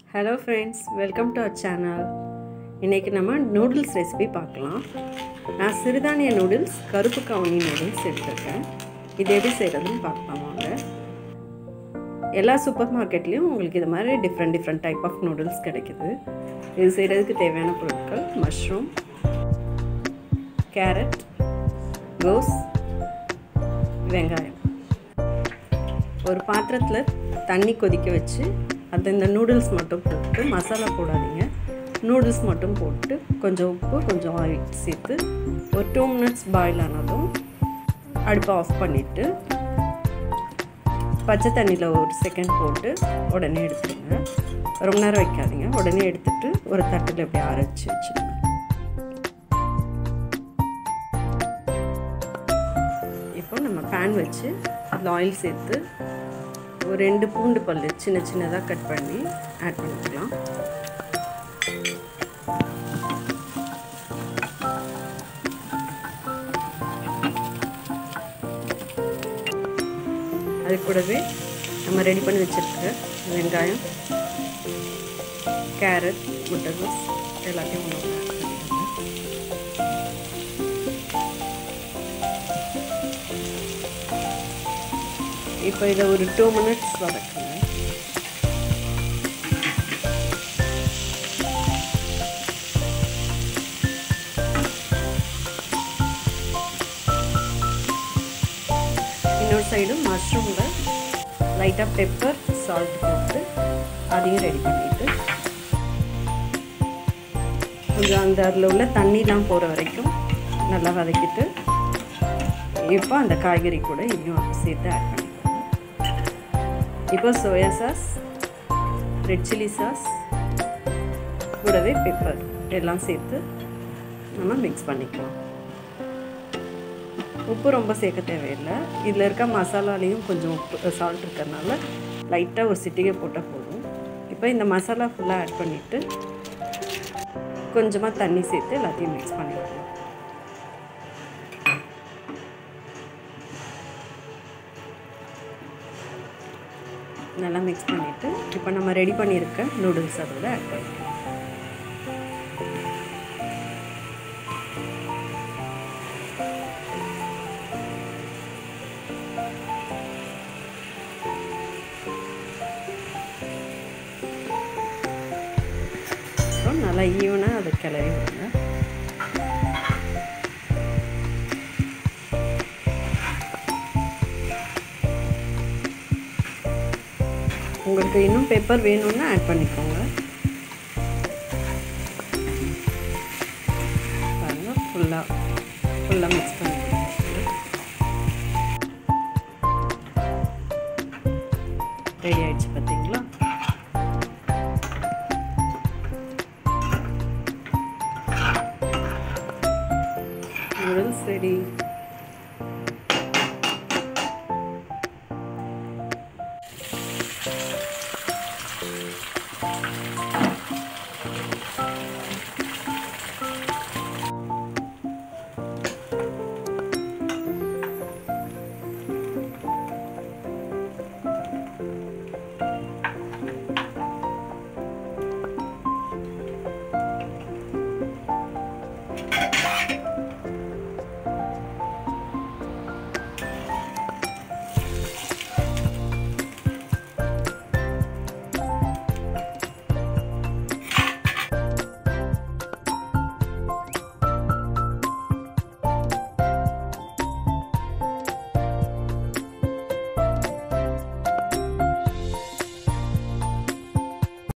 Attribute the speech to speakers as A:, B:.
A: hello friends welcome to our channel இன்றைக்கி நம்ம noodles recipe பார்க்கலாம் நான் சிறுதானிய நூடுல்ஸ் கருப்பு கவுனி நூடுல்ஸ் எடுத்திருக்கேன் இது எப்படி செய்கிறதுன்னு பார்க்கலாம் வாங்க எல்லா சூப்பர் மார்க்கெட்லேயும் உங்களுக்கு இது மாதிரி different different type of noodles கிடைக்குது இது செய்கிறதுக்கு தேவையான பொருட்கள் மஷ்ரூம் கேரட் கோஸ் வெங்காயம் ஒரு பாத்திரத்தில் தண்ணி கொதிக்க வச்சு அது இந்த நூடுல்ஸ் மட்டும் போட்டு மசாலா போடாதீங்க நூடுல்ஸ் மட்டும் போட்டு கொஞ்சம் உப்பு கொஞ்சம் ஆயில் சேர்த்து ஒரு டூ மினிட்ஸ் பாயில் ஆனதும் அடுப்பை ஆஃப் பண்ணிவிட்டு பச்சை தண்ணியில் ஒரு செகண்ட் போட்டு உடனே எடுத்துடுங்க ரொம்ப நேரம் வைக்காதீங்க உடனே எடுத்துட்டு ஒரு தட்டில் இப்படி அரைச்சி வச்சுடுங்க இப்போ நம்ம பேன் வச்சு அதில் ஆயில் சேர்த்து ஒரு ரெண்டு பூண்டு பல் சின்ன சின்னதாக கட் பண்ணி ஆட் பண்ணிக்கலாம் அது கூடவே நம்ம ரெடி பண்ணி வச்சுருக்க வெங்காயம் கேரட் முட்டைகோஸ் எல்லாத்தையும் ஒன்று இப்போ இதை ஒரு டூ மினிட்ஸ் வதக்குங்க இன்னொரு சைடு மஷ்ரூமில் லைட்டாக பெப்பர் சால்ட் போட்டு அதையும் ரெடி பண்ணிவிட்டு கொஞ்சம் அந்த அதில் உள்ள தண்ணிலாம் போகிற வரைக்கும் நல்லா வதக்கிட்டு இப்போ அந்த காய்கறி கூட இதையும் சேர்த்து ஆட் பண்ணிக்கலாம் இப்போ soya sauce red chilli sauce கூடவே பெப்பர் எல்லாம் சேர்த்து நம்ம மிக்ஸ் பண்ணிக்கலாம் உப்பு ரொம்ப சேர்க்க தேவையில்லை இதில் இருக்க மசாலாலேயும் கொஞ்சம் உப்பு சால்ட் இருக்கிறதுனால லைட்டாக ஒரு சிட்டிகை போட்டால் போதும் இப்போ இந்த மசாலா ஃபுல்லாக ஆட் பண்ணிவிட்டு கொஞ்சமாக தண்ணி சேர்த்து எல்லாத்தையும் மிக்ஸ் பண்ணிக்கலாம் நல்லா மிக்ஸ் பண்ணிவிட்டு இப்போ நம்ம ரெடி பண்ணியிருக்க நூடுல்ஸ் அதோட ஆட் பண்ணிக்கலாம் அப்புறம் நல்லா ஈவனாக அதை கிளறி விடுங்க உங்களுக்கு இன்னும் பெப்பர் வேணும்னா ஆட் பண்ணிக்கோங்க பாருங்க ஃபுல்லாக ஃபுல்லாக மிக்ஸ் பண்ணி ரெடி ஆயிடுச்சு பார்த்தீங்களா நூடுல்ஸ் ரெடி